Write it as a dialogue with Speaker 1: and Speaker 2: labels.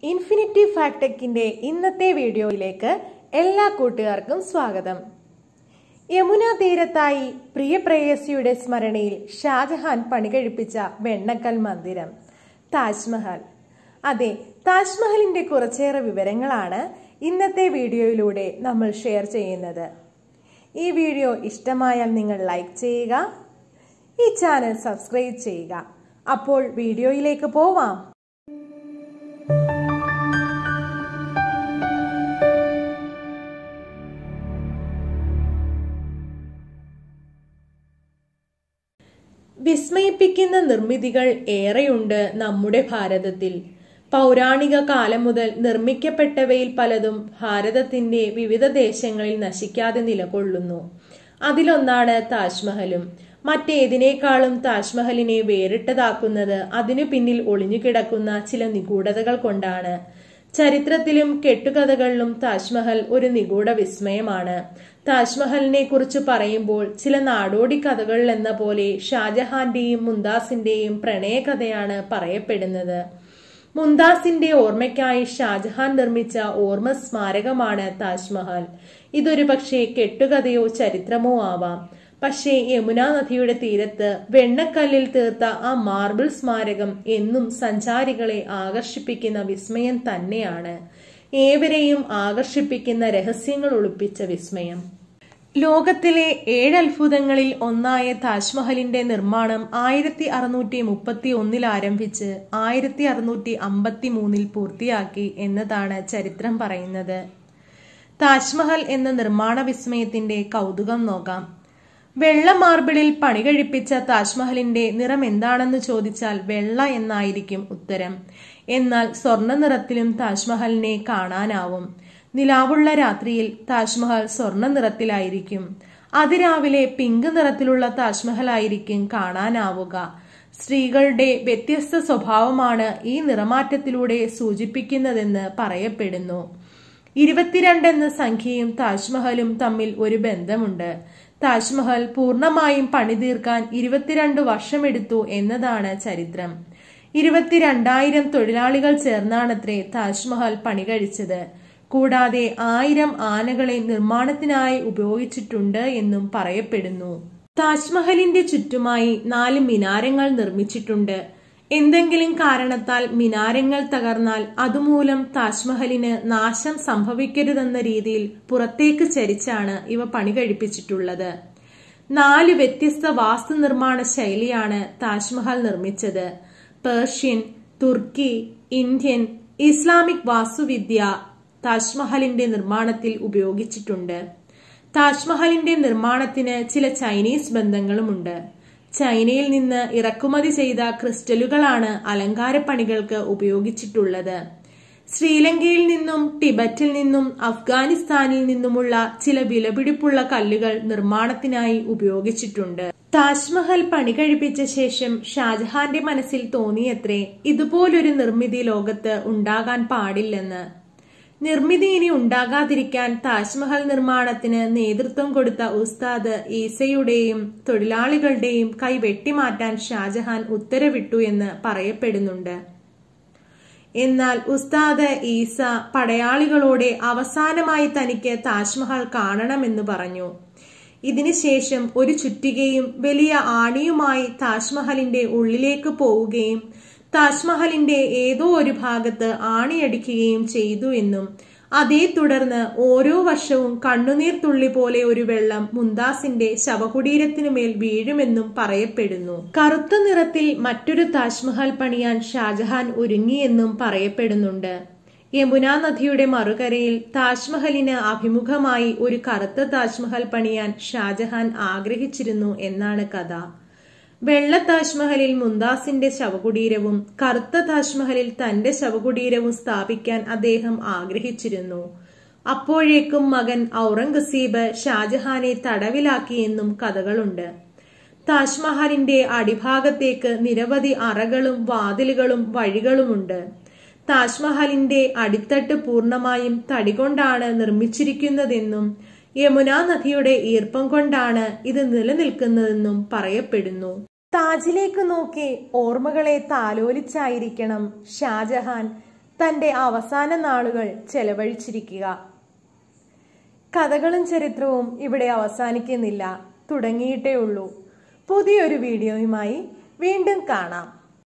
Speaker 1: infinity ഫാക്ടെക്കിന്റെ ഇന്നത്തെ വീഡിയോയിലേക്ക് എല്ലാ കൂട്ടുകാർക്കും സ്വാഗതം യമുന തീരത്തായി പ്രിയപ്രേയസിയുടെ സ്മരണയിൽ ഷാജഹാൻ പണികഴിപ്പിച്ച വെണ്ണക്കൽ മന്ദിരം താജ്മഹൽ അതെ താജ്മഹലിന്റെ കുറച്ചേറെ വിവരങ്ങളാണ് ഇന്നത്തെ വീഡിയോയിലൂടെ നമ്മൾ ഷെയർ ചെയ്യുന്നത് ഈ വീഡിയോ ഇഷ്ടമായാൽ നിങ്ങൾ ലൈക്ക് ചെയ്യുക ഈ ചാനൽ സബ്സ്ക്രൈബ് ചെയ്യുക അപ്പോൾ വീഡിയോയിലേക്ക് പോവാം വിസ്മയിപ്പിക്കുന്ന നിർമ്മിതികൾ ഏറെയുണ്ട് നമ്മുടെ ഭാരതത്തിൽ പൗരാണിക കാലം മുതൽ നിർമ്മിക്കപ്പെട്ടവയിൽ പലതും ഭാരതത്തിന്റെ വിവിധ ദേശങ്ങളിൽ നശിക്കാതെ നിലകൊള്ളുന്നു അതിലൊന്നാണ് താജ്മഹലും മറ്റേതിനേക്കാളും താജ്മഹലിനെ വേറിട്ടതാക്കുന്നത് അതിനു പിന്നിൽ ഒളിഞ്ഞുകിടക്കുന്ന ചില നിഗൂഢതകൾ കൊണ്ടാണ് ചരിത്രത്തിലും കെട്ടുകഥകളിലും താജ്മഹൽ ഒരു നിഗൂഢ വിസ്മയമാണ് താജ്മഹലിനെ കുറിച്ച് പറയുമ്പോൾ ചില നാടോടി കഥകളിൽ എന്ന പോലെ ഷാജഹാന്റെയും മുന്താസിന്റെയും പ്രണയകഥയാണ് പറയപ്പെടുന്നത് മുന്താസിന്റെ ഓർമ്മയ്ക്കായി ഷാജഹാൻ നിർമ്മിച്ച ഓർമ്മ സ്മാരകമാണ് താജ്മഹൽ ഇതൊരു പക്ഷേ കെട്ടുകഥയോ ചരിത്രമോ ആവാം പക്ഷേ യമുനാ നദിയുടെ തീരത്ത് വെണ്ണക്കല്ലിൽ തീർത്ത ആ മാർബിൾ സ്മാരകം എന്നും സഞ്ചാരികളെ ആകർഷിപ്പിക്കുന്ന വിസ്മയം തന്നെയാണ് ഏവരെയും ആകർഷിപ്പിക്കുന്ന രഹസ്യങ്ങൾ ഒളിപ്പിച്ച വിസ്മയം ലോകത്തിലെ ഏഴ് അത്ഭുതങ്ങളിൽ ഒന്നായ താജ്മഹലിന്റെ നിർമ്മാണം ആയിരത്തി അറുന്നൂറ്റി മുപ്പത്തി ഒന്നിൽ ആരംഭിച്ച് ആയിരത്തി അറുന്നൂറ്റി അമ്പത്തി മൂന്നിൽ പൂർത്തിയാക്കി എന്നതാണ് ചരിത്രം പറയുന്നത് താജ്മഹൽ എന്ന നിർമ്മാണ വിസ്മയത്തിന്റെ കൗതുകം നോക്കാം വെള്ള മാർബിളിൽ പണി കഴിപ്പിച്ച താജ്മഹലിന്റെ നിറം എന്താണെന്ന് ചോദിച്ചാൽ വെള്ള എന്നായിരിക്കും ഉത്തരം എന്നാൽ സ്വർണ്ണ നിറത്തിലും താജ്മഹലിനെ കാണാനാവും നിലാവുള്ള രാത്രിയിൽ താജ്മഹൽ സ്വർണ്ണ നിറത്തിലായിരിക്കും അതിരാവിലെ പിങ്ക് നിറത്തിലുള്ള താജ്മഹലായിരിക്കും കാണാനാവുക സ്ത്രീകളുടെ വ്യത്യസ്ത സ്വഭാവമാണ് ഈ നിറമാറ്റത്തിലൂടെ സൂചിപ്പിക്കുന്നതെന്ന് പറയപ്പെടുന്നു ഇരുപത്തിരണ്ട് എന്ന സംഖ്യയും താജ്മഹലും തമ്മിൽ ഒരു ബന്ധമുണ്ട് താജ്മഹൽ പൂർണ്ണമായും പണിതീർക്കാൻ ഇരുപത്തിരണ്ട് വർഷമെടുത്തു എന്നതാണ് ചരിത്രം ഇരുപത്തിരണ്ടായിരം തൊഴിലാളികൾ ചേർന്നാണത്രേ താജ്മഹൽ പണി കഴിച്ചത് കൂടാതെ ആയിരം ആനകളെ നിർമ്മാണത്തിനായി ഉപയോഗിച്ചിട്ടുണ്ട് എന്നും പറയപ്പെടുന്നു താജ്മഹലിന്റെ ചുറ്റുമായി നാല് മിനാരങ്ങൾ നിർമ്മിച്ചിട്ടുണ്ട് എന്തെങ്കിലും കാരണത്താൽ മിനാരങ്ങൾ തകർന്നാൽ അതുമൂലം താജ്മഹലിന് നാശം സംഭവിക്കരുതെന്ന രീതിയിൽ പുറത്തേക്ക് ചരിച്ചാണ് ഇവ പണി കഴിപ്പിച്ചിട്ടുള്ളത് നാല് വ്യത്യസ്ത വാസ്തു നിർമ്മാണ ശൈലിയാണ് താജ്മഹൽ നിർമ്മിച്ചത് പേർഷ്യൻ തുർക്കി ഇന്ത്യൻ ഇസ്ലാമിക് വാസ്തുവിദ്യ താജ്മഹലിന്റെ നിർമ്മാണത്തിൽ ഉപയോഗിച്ചിട്ടുണ്ട് താജ്മഹലിന്റെ നിർമ്മാണത്തിന് ചില ചൈനീസ് ബന്ധങ്ങളുമുണ്ട് ചൈനയിൽ നിന്ന് ഇറക്കുമതി ചെയ്ത ക്രിസ്റ്റലുകളാണ് അലങ്കാരപ്പണികൾക്ക് ഉപയോഗിച്ചിട്ടുള്ളത് ശ്രീലങ്കയിൽ നിന്നും ടിബറ്റിൽ നിന്നും അഫ്ഗാനിസ്ഥാനിൽ നിന്നുമുള്ള ചില വിലപിടിപ്പുള്ള കല്ലുകൾ നിർമ്മാണത്തിനായി ഉപയോഗിച്ചിട്ടുണ്ട് താജ്മഹൽ പണി കഴിപ്പിച്ച ശേഷം ഷാജഹാന്റെ മനസ്സിൽ തോന്നിയത്രേ ഇതുപോലൊരു നിർമ്മിതി ലോകത്ത് ഉണ്ടാകാൻ പാടില്ലെന്ന് നിർമ്മിതി ഇനി ഉണ്ടാകാതിരിക്കാൻ താജ്മഹൽ നിർമ്മാണത്തിന് നേതൃത്വം കൊടുത്ത ഉസ്താദ് ഈസയുടെയും തൊഴിലാളികളുടെയും കൈ വെട്ടിമാറ്റാൻ ഷാജഹാൻ ഉത്തരവിട്ടു എന്ന് പറയപ്പെടുന്നുണ്ട് എന്നാൽ ഉസ്താദ് ഈസ പടയാളികളോടെ അവസാനമായി തനിക്ക് താജ്മഹൽ കാണണമെന്ന് പറഞ്ഞു ഇതിനുശേഷം ഒരു ചുറ്റികയും വലിയ ആണിയുമായി താജ്മഹലിന്റെ ഉള്ളിലേക്ക് പോവുകയും താജ്മഹലിന്റെ ഏതോ ഒരു ഭാഗത്ത് ആണിയടിക്കുകയും ചെയ്തു എന്നും അതേ തുടർന്ന് ഓരോ വർഷവും കണ്ണുനീർ തുള്ളി പോലെ ഒരു വെള്ളം മുന്താസിന്റെ ശവകുടീരത്തിനുമേൽ വീഴുമെന്നും പറയപ്പെടുന്നു കറുത്ത നിറത്തിൽ മറ്റൊരു താജ്മഹൽ പണിയാൻ ഷാജഹാൻ ഒരുങ്ങിയെന്നും പറയപ്പെടുന്നുണ്ട് യമുന നദിയുടെ മറുകരയിൽ താജ്മഹലിന് അഭിമുഖമായി ഒരു കറുത്ത താജ്മഹൽ പണിയാൻ ഷാജഹാൻ ആഗ്രഹിച്ചിരുന്നു എന്നാണ് കഥ വെള്ള താജ്മഹലിൽ മുന്താസിന്റെ ശവകുടീരവും കറുത്ത താജ്മഹലിൽ തന്റെ ശവകുടീരവും സ്ഥാപിക്കാൻ അദ്ദേഹം ആഗ്രഹിച്ചിരുന്നു അപ്പോഴേക്കും മകൻ ഔറംഗസീബ് ഷാജഹാനെ തടവിലാക്കിയെന്നും കഥകളുണ്ട് താജ്മഹലിന്റെ അടിഭാഗത്തേക്ക് നിരവധി അറകളും വാതിലുകളും വഴികളുമുണ്ട് താജ്മഹലിന്റെ അടിത്തട്ട് പൂർണ്ണമായും തടികൊണ്ടാണ് നിർമ്മിച്ചിരിക്കുന്നതെന്നും യമുനാ നദിയുടെ ഈർപ്പം കൊണ്ടാണ് ഇത് നിലനിൽക്കുന്നതെന്നും പറയപ്പെടുന്നു താജിലേക്ക് നോക്കി ഓർമ്മകളെ താലോലിച്ചായിരിക്കണം ഷാജഹാൻ തൻ്റെ അവസാന നാളുകൾ ചെലവഴിച്ചിരിക്കുക കഥകളും ചരിത്രവും ഇവിടെ അവസാനിക്കുന്നില്ല തുടങ്ങിയിട്ടേ ഉള്ളൂ പുതിയൊരു വീഡിയോയുമായി വീണ്ടും കാണാം